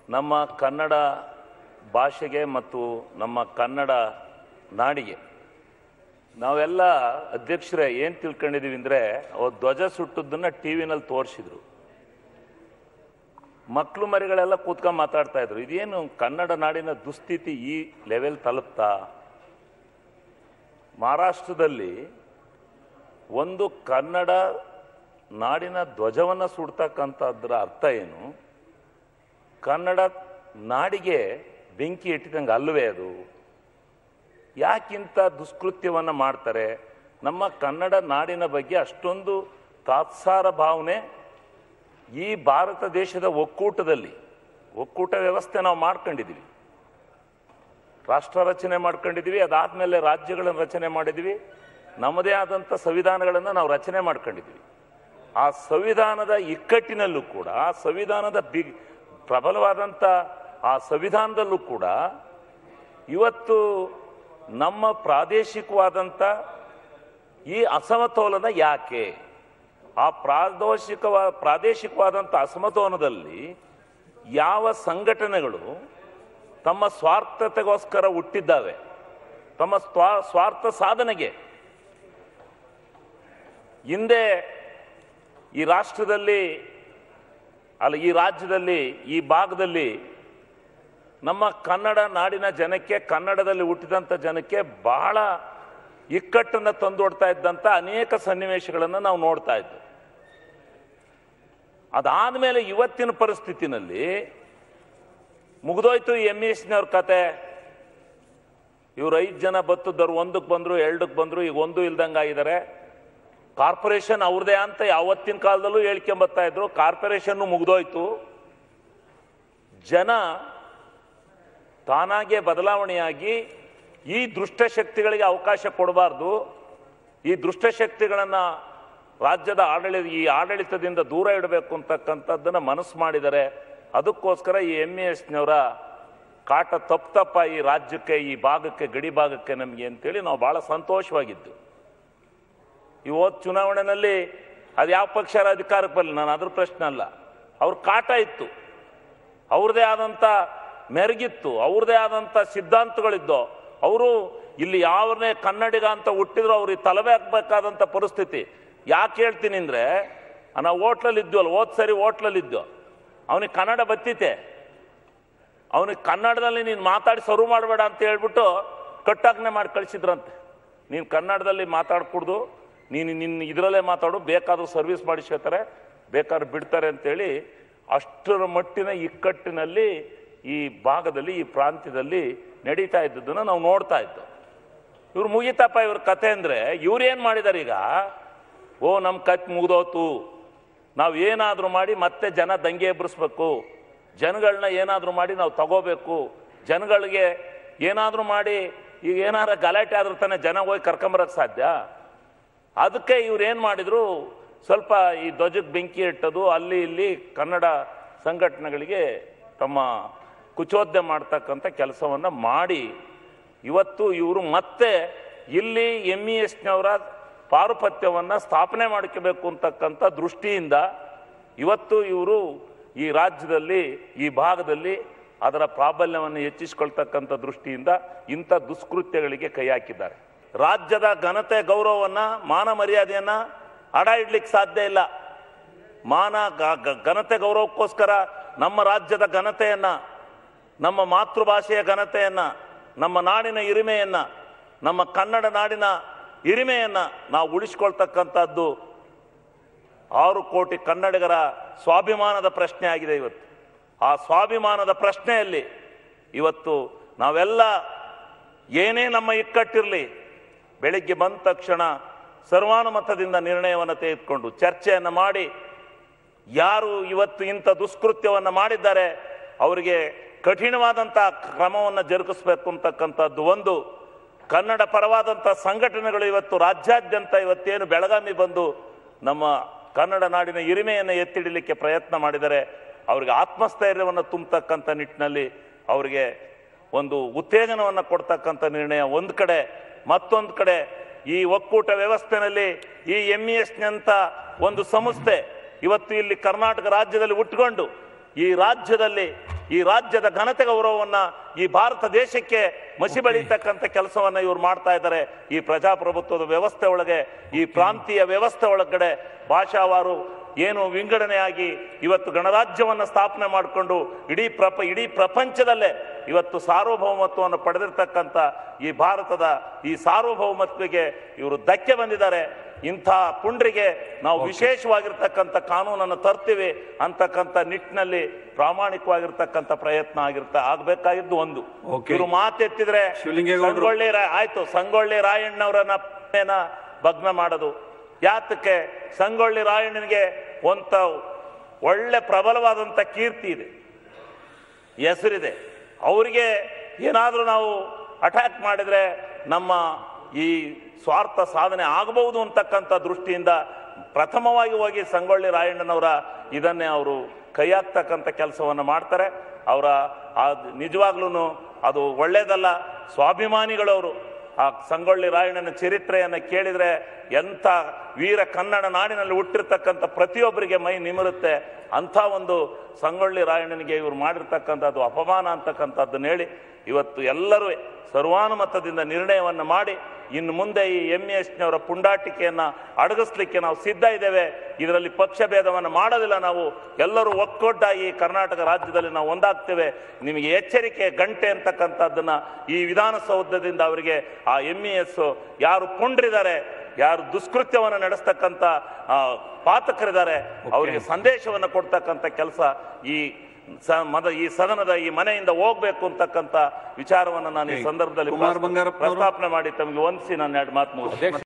ನಮ್ಮ ಕನ್ನಡ ಭಾಷೆಗೆ ಮತ್ತು ನಮ್ಮ ಕನ್ನಡ ನಾಡಿಗೆ ನಾವೆಲ್ಲ ಅಧ್ಯಕ್ಷರೇ ಏನು ತಿಳ್ಕೊಂಡಿದೀವಿ ಅಂದರೆ ಅವ್ರು ಧ್ವಜ ಸುಟ್ಟದ್ದನ್ನ ಟಿ ವಿನಲ್ಲಿ ತೋರಿಸಿದ್ರು ಮಕ್ಕಳು ಮರಿಗಳೆಲ್ಲ ಕೂತ್ಕೊಂಡು ಮಾತಾಡ್ತಾ ಇದ್ರು ಇದೇನು ಕನ್ನಡ ನಾಡಿನ ದುಸ್ಥಿತಿ ಈ ಲೆವೆಲ್ ತಲುಪ್ತಾ ಮಹಾರಾಷ್ಟ್ರದಲ್ಲಿ ಒಂದು ಕನ್ನಡ ನಾಡಿನ ಧ್ವಜವನ್ನು ಸುಡ್ತಕ್ಕಂಥದ್ರ ಅರ್ಥ ಏನು ಕನ್ನಡ ನಾಡಿಗೆ ಬೆಂಕಿ ಇಟ್ಟಿದಂಗೆ ಅಲ್ವೇ ಅದು ಯಾಕಿಂತ ದುಷ್ಕೃತ್ಯವನ್ನು ಮಾಡ್ತಾರೆ ನಮ್ಮ ಕನ್ನಡ ನಾಡಿನ ಬಗ್ಗೆ ಅಷ್ಟೊಂದು ತಾತ್ಸಾರ ಭಾವನೆ ಈ ಭಾರತ ದೇಶದ ಒಕ್ಕೂಟದಲ್ಲಿ ಒಕ್ಕೂಟ ವ್ಯವಸ್ಥೆ ನಾವು ಮಾಡ್ಕೊಂಡಿದ್ದೀವಿ ರಾಷ್ಟ್ರ ರಚನೆ ಮಾಡ್ಕೊಂಡಿದ್ದೀವಿ ಅದಾದಮೇಲೆ ರಾಜ್ಯಗಳನ್ನು ರಚನೆ ಮಾಡಿದ್ದೀವಿ ನಮ್ಮದೇ ಆದಂಥ ಸಂವಿಧಾನಗಳನ್ನು ನಾವು ರಚನೆ ಮಾಡ್ಕೊಂಡಿದ್ದೀವಿ ಆ ಸಂವಿಧಾನದ ಇಕ್ಕಟ್ಟಿನಲ್ಲೂ ಕೂಡ ಆ ಸಂವಿಧಾನದ ಬಿ ಪ್ರಬಲವಾದಂಥ ಆ ಸಂವಿಧಾನದಲ್ಲೂ ಕೂಡ ಇವತ್ತು ನಮ್ಮ ಪ್ರಾದೇಶಿಕವಾದಂಥ ಈ ಅಸಮತೋಲನ ಯಾಕೆ ಆ ಪ್ರಾದೇಶಿಕವ ಪ್ರಾದೇಶಿಕವಾದಂಥ ಅಸಮತೋಲನದಲ್ಲಿ ಯಾವ ಸಂಘಟನೆಗಳು ತಮ್ಮ ಸ್ವಾರ್ಥತೆಗೋಸ್ಕರ ಹುಟ್ಟಿದ್ದಾವೆ ತಮ್ಮ ಸ್ವಾ ಸ್ವಾರ್ಥ ಸಾಧನೆಗೆ ಹಿಂದೆ ಈ ರಾಷ್ಟ್ರದಲ್ಲಿ ಅಲ್ಲ ಈ ರಾಜ್ಯದಲ್ಲಿ ಈ ಭಾಗದಲ್ಲಿ ನಮ್ಮ ಕನ್ನಡ ನಾಡಿನ ಜನಕ್ಕೆ ಕನ್ನಡದಲ್ಲಿ ಹುಟ್ಟಿದಂಥ ಜನಕ್ಕೆ ಬಹಳ ಇಕ್ಕಟ್ಟನ್ನು ತಂದೊಡ್ತಾ ಇದ್ದಂಥ ಅನೇಕ ಸನ್ನಿವೇಶಗಳನ್ನು ನಾವು ನೋಡ್ತಾ ಇದ್ವಿ ಅದಾದಮೇಲೆ ಇವತ್ತಿನ ಪರಿಸ್ಥಿತಿನಲ್ಲಿ ಮುಗಿದೋಯ್ತು ಎಮ್ ಎಸ್ನವ್ರ ಕತೆ ಇವ್ರು ಐದು ಜನ ಬತ್ತದವ್ರು ಒಂದಕ್ಕೆ ಬಂದರು ಎರಡಕ್ಕೆ ಬಂದರು ಈಗ ಒಂದು ಇಲ್ದಂಗೆ ಆಗಿದ್ದಾರೆ ಕಾರ್ಪೊರೇಷನ್ ಅವ್ರದೇ ಅಂತ ಯಾವತ್ತಿನ ಕಾಲದಲ್ಲೂ ಹೇಳ್ಕೊಂಬತ್ತಾ ಇದ್ರು ಕಾರ್ಪೊರೇಷನ್ ಮುಗ್ದೋಯ್ತು ಜನ ತಾನಾಗೆ ಬದಲಾವಣೆಯಾಗಿ ಈ ದುಷ್ಟಶಕ್ತಿಗಳಿಗೆ ಅವಕಾಶ ಕೊಡಬಾರ್ದು ಈ ದುಷ್ಟಶಕ್ತಿಗಳನ್ನು ರಾಜ್ಯದ ಆಡಳಿತ ಈ ಆಡಳಿತದಿಂದ ದೂರ ಇಡಬೇಕು ಅಂತಕ್ಕಂಥದ್ದನ್ನು ಮನಸ್ಸು ಮಾಡಿದ್ದಾರೆ ಅದಕ್ಕೋಸ್ಕರ ಈ ಎಮ್ ಎಸ್ನವರ ಕಾಟ ತಪ್ಪು ತಪ್ಪ ಈ ರಾಜ್ಯಕ್ಕೆ ಈ ಭಾಗಕ್ಕೆ ಗಡಿ ಭಾಗಕ್ಕೆ ನಮಗೆ ಅಂತೇಳಿ ನಾವು ಭಾಳ ಸಂತೋಷವಾಗಿದ್ದು ಈ ಹೋದ ಚುನಾವಣೆಯಲ್ಲಿ ಅದು ಯಾವ ಪಕ್ಷ ಅಧಿಕಾರಕ್ಕೆ ಬರಲಿ ನಾನು ಅದ್ರ ಪ್ರಶ್ನೆ ಅಲ್ಲ ಅವ್ರ ಕಾಟ ಇತ್ತು ಅವ್ರದೇ ಆದಂಥ ಮೆರುಗಿತ್ತು ಅವ್ರದೇ ಆದಂಥ ಸಿದ್ಧಾಂತಗಳಿದ್ದೋ ಅವರು ಇಲ್ಲಿ ಯಾವನ್ನೇ ಕನ್ನಡಿಗ ಅಂತ ಹುಟ್ಟಿದ್ರು ಅವ್ರಿಗೆ ತಲವೇ ಹಾಕ್ಬೇಕಾದಂಥ ಪರಿಸ್ಥಿತಿ ಯಾಕೆ ಹೇಳ್ತೀನಿ ಅಂದರೆ ನಾವು ಹೋಟ್ಲಲ್ಲಿ ಇದ್ವಲ್ಲ ಹೋದ್ ಸರಿ ಹೋಟ್ಲಲ್ಲಿ ಇದ್ದೋ ಅವನಿಗೆ ಕನ್ನಡ ಬತ್ತಿತೆ ಅವನಿಗೆ ಕನ್ನಡದಲ್ಲಿ ನೀನು ಮಾತಾಡಿ ಸರ್ವ್ ಮಾಡಬೇಡ ಅಂತ ಹೇಳ್ಬಿಟ್ಟು ಕಟ್ಟಾಜ್ಞೆ ಮಾಡಿ ಕಳಿಸಿದ್ರಂತೆ ನೀನು ಕನ್ನಡದಲ್ಲಿ ಮಾತಾಡ್ಕೊಡ್ದು ನೀನು ನಿನ್ನ ಇದರಲ್ಲೇ ಮಾತಾಡು ಬೇಕಾದ್ರೂ ಸರ್ವಿಸ್ ಮಾಡಿಸ್ಕೊತಾರೆ ಬೇಕಾದ್ರೆ ಬಿಡ್ತಾರೆ ಅಂತೇಳಿ ಅಷ್ಟರ ಮಟ್ಟಿನ ಇಕ್ಕಟ್ಟಿನಲ್ಲಿ ಈ ಭಾಗದಲ್ಲಿ ಈ ಪ್ರಾಂತ್ಯದಲ್ಲಿ ನಡೀತಾ ಇದ್ದದನ್ನು ನಾವು ನೋಡ್ತಾ ಇದ್ದೋ ಇವ್ರು ಮುಗಿತಪ್ಪ ಇವ್ರ ಕತೆ ಅಂದರೆ ಇವ್ರು ಏನು ಮಾಡಿದಾರೆ ಈಗ ಓ ನಮ್ಮ ಕತ್ ಮುಗ್ದೋತು ನಾವು ಏನಾದರೂ ಮಾಡಿ ಮತ್ತೆ ಜನ ದಂಗೆ ಎಬ್ಬರಿಸ್ಬೇಕು ಜನಗಳನ್ನ ಏನಾದರೂ ಮಾಡಿ ನಾವು ತಗೋಬೇಕು ಜನಗಳಿಗೆ ಏನಾದರೂ ಮಾಡಿ ಈಗ ಏನಾರ ಗಲಾಟೆ ಆದ್ರೂ ತಾನೇ ಜನ ಹೋಗಿ ಕರ್ಕೊಂಬರಕ್ಕೆ ಸಾಧ್ಯ ಅದಕ್ಕೆ ಇವ್ರು ಏನು ಮಾಡಿದ್ರು ಸ್ವಲ್ಪ ಈ ಧ್ವಜಕ್ಕೆ ಬೆಂಕಿ ಇಟ್ಟದು ಅಲ್ಲಿ ಇಲ್ಲಿ ಕನ್ನಡ ಸಂಘಟನೆಗಳಿಗೆ ತಮ್ಮ ಕುಚೋದ್ಯ ಮಾಡ್ತಕ್ಕಂಥ ಕೆಲಸವನ್ನು ಮಾಡಿ ಇವತ್ತು ಇವರು ಮತ್ತೆ ಇಲ್ಲಿ ಎಮ್ ಇ ಎಸ್ನವರ ಪಾರುಪತ್ಯವನ್ನು ಸ್ಥಾಪನೆ ಮಾಡ್ಕೋಬೇಕು ಅಂತಕ್ಕಂಥ ದೃಷ್ಟಿಯಿಂದ ಇವತ್ತು ಇವರು ಈ ರಾಜ್ಯದಲ್ಲಿ ಈ ಭಾಗದಲ್ಲಿ ಅದರ ಪ್ರಾಬಲ್ಯವನ್ನು ಹೆಚ್ಚಿಸ್ಕೊಳ್ತಕ್ಕಂಥ ದೃಷ್ಟಿಯಿಂದ ಇಂಥ ದುಷ್ಕೃತ್ಯಗಳಿಗೆ ಕೈ ಹಾಕಿದ್ದಾರೆ ರಾಜ್ಯದ ಘನತೆ ಗೌರವವನ್ನು ಮಾನ ಮರ್ಯಾದೆಯನ್ನು ಅಡ ಇಡ್ಲಿಕ್ಕೆ ಸಾಧ್ಯ ಇಲ್ಲ ಮಾನ ಗ- ಗ- ಘನತೆ ಗೌರವಕ್ಕೋಸ್ಕರ ನಮ್ಮ ರಾಜ್ಯದ ಘನತೆಯನ್ನು ನಮ್ಮ ಮಾತೃಭಾಷೆಯ ಘನತೆಯನ್ನು ನಮ್ಮ ನಾಡಿನ ಹಿರಿಮೆಯನ್ನು ನಮ್ಮ ಕನ್ನಡ ನಾಡಿನ ಹಿರಿಮೆಯನ್ನು ನಾವು ಉಳಿಸ್ಕೊಳ್ತಕ್ಕಂಥದ್ದು ಆರು ಕೋಟಿ ಕನ್ನಡಿಗರ ಸ್ವಾಭಿಮಾನದ ಪ್ರಶ್ನೆ ಆಗಿದೆ ಇವತ್ತು ಆ ಸ್ವಾಭಿಮಾನದ ಪ್ರಶ್ನೆಯಲ್ಲಿ ಇವತ್ತು ನಾವೆಲ್ಲ ಏನೇ ನಮ್ಮ ಇಕ್ಕಟ್ಟಿರಲಿ ಬೆಳಿಗ್ಗೆ ಬಂದ ತಕ್ಷಣ ಸರ್ವಾನುಮತದಿಂದ ನಿರ್ಣಯವನ್ನು ತೆಗೆದುಕೊಂಡು ಚರ್ಚೆಯನ್ನು ಮಾಡಿ ಯಾರು ಇವತ್ತು ಇಂಥ ದುಷ್ಕೃತ್ಯವನ್ನು ಮಾಡಿದ್ದಾರೆ ಅವರಿಗೆ ಕಠಿಣವಾದಂಥ ಕ್ರಮವನ್ನು ಜರುಗಿಸ್ಬೇಕು ಅಂತಕ್ಕಂಥದ್ದು ಒಂದು ಕನ್ನಡ ಪರವಾದಂಥ ಸಂಘಟನೆಗಳು ಇವತ್ತು ರಾಜ್ಯಾದ್ಯಂತ ಇವತ್ತೇನು ಬೆಳಗಾವಿ ಬಂದು ನಮ್ಮ ಕನ್ನಡ ನಾಡಿನ ಹಿರಿಮೆಯನ್ನು ಎತ್ತಿಡಲಿಕ್ಕೆ ಪ್ರಯತ್ನ ಮಾಡಿದರೆ ಅವರಿಗೆ ಆತ್ಮಸ್ಥೈರ್ಯವನ್ನು ತುಂಬತಕ್ಕಂಥ ನಿಟ್ಟಿನಲ್ಲಿ ಅವರಿಗೆ ಒಂದು ಉತ್ತೇಜನವನ್ನು ಕೊಡ್ತಕ್ಕಂಥ ನಿರ್ಣಯ ಒಂದು ಕಡೆ ಮತ್ತೊಂದು ಕಡೆ ಈ ಒಕ್ಕೂಟ ವ್ಯವಸ್ಥೆನಲ್ಲಿ ಈ ಎಂ ಇ ಎಸ್ನಂತ ಒಂದು ಸಂಸ್ಥೆ ಇವತ್ತು ಇಲ್ಲಿ ಕರ್ನಾಟಕ ರಾಜ್ಯದಲ್ಲಿ ಹುಟ್ಟುಕೊಂಡು ಈ ರಾಜ್ಯದಲ್ಲಿ ಈ ರಾಜ್ಯದ ಘನತೆ ಗೌರವವನ್ನ ಈ ಭಾರತ ದೇಶಕ್ಕೆ ಮಸಿ ಬೆಳೀತಕ್ಕಂಥ ಕೆಲಸವನ್ನ ಇವ್ರು ಮಾಡ್ತಾ ಇದ್ದಾರೆ ಈ ಪ್ರಜಾಪ್ರಭುತ್ವದ ವ್ಯವಸ್ಥೆ ಒಳಗೆ ಈ ಪ್ರಾಂತೀಯ ವ್ಯವಸ್ಥೆ ಒಳಗಡೆ ಭಾಷಾವಾರು ಏನು ವಿಂಗಡಣೆಯಾಗಿ ಇವತ್ತು ಗಣರಾಜ್ಯವನ್ನು ಸ್ಥಾಪನೆ ಮಾಡಿಕೊಂಡು ಇಡೀ ಪ್ರಪ ಇಡೀ ಪ್ರಪಂಚದಲ್ಲೇ ಇವತ್ತು ಸಾರ್ವಭೌಮತ್ವವನ್ನು ಪಡೆದಿರ್ತಕ್ಕಂಥ ಈ ಭಾರತದ ಈ ಸಾರ್ವಭೌಮತ್ವಕ್ಕೆ ಇವರು ಧಕ್ಕೆ ಬಂದಿದ್ದಾರೆ ಇಂಥ ಪುಂಡ್ರಿಗೆ ನಾವು ವಿಶೇಷವಾಗಿರ್ತಕ್ಕಂಥ ಕಾನೂನನ್ನು ತರ್ತೀವಿ ಅಂತಕ್ಕಂಥ ನಿಟ್ಟಿನಲ್ಲಿ ಪ್ರಾಮಾಣಿಕವಾಗಿರ್ತಕ್ಕಂಥ ಪ್ರಯತ್ನ ಆಗಿರ್ತ ಆಗ್ಬೇಕಾಗಿದ್ದು ಒಂದು Okay. ಇವರು ಮಾತೆತ್ತಿದ್ರೆ ಶಿವಲಿಂಗೇಗೌಡ್ರು. ಸಂಗೊಳ್ಳಿ ರಾಯ ಆಯ್ತು ಸಂಗೊಳ್ಳಿ ರಾಯಣ್ಣವರನ್ನ ನ ಭಗ್ನ ಮಾಡೋದು ಯಾತಕ್ಕೆ ಸಂಗೊಳ್ಳಿ ರಾಯಣ್ಣನಿಗೆ ಒಂತ ಒಳ್ಳೆ ಪ್ರಬಲವಾದಂಥ ಕೀರ್ತಿ ಇದೆ ಹೆಸರಿದೆ ಅವರಿಗೆ ಏನಾದರೂ ನಾವು ಅಟ್ಯಾಕ್ ಮಾಡಿದ್ರೆ ನಮ್ಮ ಈ ಸ್ವಾರ್ಥ ಸಾಧನೆ ಆಗಬಹುದು ಅಂತಕ್ಕಂಥ ದೃಷ್ಟಿಯಿಂದ ಪ್ರಥಮವಾಗಿ ಹೋಗಿ ಸಂಗೊಳ್ಳಿ ರಾಯಣ್ಣನವರ ಇದನ್ನೇ ಅವರು ಕೈ ಹಾಕ್ತಕ್ಕಂಥ ಕೆಲಸವನ್ನು ಮಾಡ್ತಾರೆ ಅವರ ಆ ನಿಜವಾಗ್ಲೂ ಅದು ಒಳ್ಳೇದಲ್ಲ ಸ್ವಾಭಿಮಾನಿಗಳವರು ಆ ಸಂಗೊಳ್ಳಿ ರಾಯಣ್ಣನ ಚರಿತ್ರೆಯನ್ನು ಕೇಳಿದ್ರೆ ಎಂಥ ವೀರ ಕನ್ನಡ ನಾಡಿನಲ್ಲಿ ಹುಟ್ಟಿರ್ತಕ್ಕಂಥ ಪ್ರತಿಯೊಬ್ಬರಿಗೆ ಮೈ ನಿಮಿರುತ್ತೆ ಅಂಥ ಒಂದು ಸಂಗೊಳ್ಳಿ ರಾಯಣ್ಣನಿಗೆ ಇವರು ಮಾಡಿರ್ತಕ್ಕಂಥದ್ದು ಅಪಮಾನ ಅಂತಕ್ಕಂಥದ್ದನ್ನ ಹೇಳಿ ಇವತ್ತು ಎಲ್ಲರೂ ಸರ್ವಾನುಮತದಿಂದ ನಿರ್ಣಯವನ್ನು ಮಾಡಿ ಇನ್ನು ಮುಂದೆ ಈ ಎಂ ಎಸ್ನವರ ಪುಂಡಾಟಿಕೆಯನ್ನ ಅಡಗಿಸ್ಲಿಕ್ಕೆ ನಾವು ಸಿದ್ಧ ಇದ್ದೇವೆ ಇದರಲ್ಲಿ ಪಕ್ಷ ಭೇದವನ್ನು ಮಾಡೋದಿಲ್ಲ ನಾವು ಎಲ್ಲರೂ ಒಕ್ಕೊಟ್ಟಾಗಿ ಕರ್ನಾಟಕ ರಾಜ್ಯದಲ್ಲಿ ನಾವು ಒಂದಾಗ್ತೇವೆ ನಿಮಗೆ ಎಚ್ಚರಿಕೆ ಗಂಟೆ ಅಂತಕ್ಕಂಥದ್ದನ್ನ ಈ ವಿಧಾನಸೌಧದಿಂದ ಅವರಿಗೆ ಆ ಎಂ ಇ ಎಸ್ ಯಾರು ಪುಂಡ್ರಿದ್ದಾರೆ ಯಾರು ದುಷ್ಕೃತ್ಯವನ್ನು ನಡೆಸ್ತಕ್ಕಂಥ ಆ, ಪಾತಕರಿದ್ದಾರೆ ಅವರಿಗೆ ಸಂದೇಶವನ್ನು ಕೊಡ್ತಕ್ಕಂಥ ಕೆಲಸ ಈ ಸ- ಮದ ಈ ಸದನದ ಈ ಮನೆಯಿಂದ ಹೋಗ್ಬೇಕು ಅಂತಕ್ಕಂಥ ವಿಚಾರವನ್ನು ನಾನು ಈ Okay. ಸಂದರ್ಭದಲ್ಲಿ ಕುಮಾರ್ ಬಂಗಾರಪ್ಪನವರು. ಪ್ರಸ್ತಾಪನೆ ಮಾಡಿ ತಮಗೆ ವಂದಿಸಿ ನಾನು ಎರಡು ಮಾತು ಮುಗಿಸ್ತೇನೆ